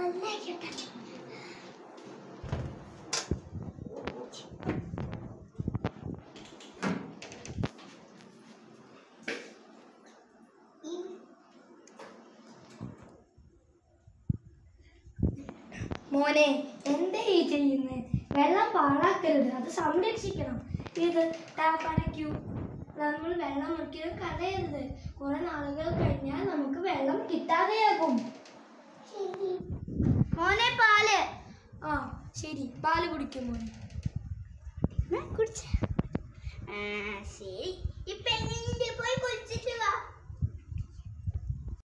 മോനെ എന്താ ഈ ചെയ്യുന്നത് വെള്ളം പാഴാക്കരുത് അത് സംരക്ഷിക്കണം ഇത് ടാപ്പടയ്ക്കൂ നമ്മൾ വെള്ളം ഒരിക്കലും കളയരുത് കുറെ നാളുകൾ കഴിഞ്ഞാൽ നമുക്ക് വെള്ളം കിട്ടാതെയാകും മോനെ പാല് ആ ശരി പാല് കുടിക്കും മോനെ കുടിച്ച ആ ശരി ഇപ്പൊ എങ്ങനെ പോയി കുടിച്ചിട്ട് വാ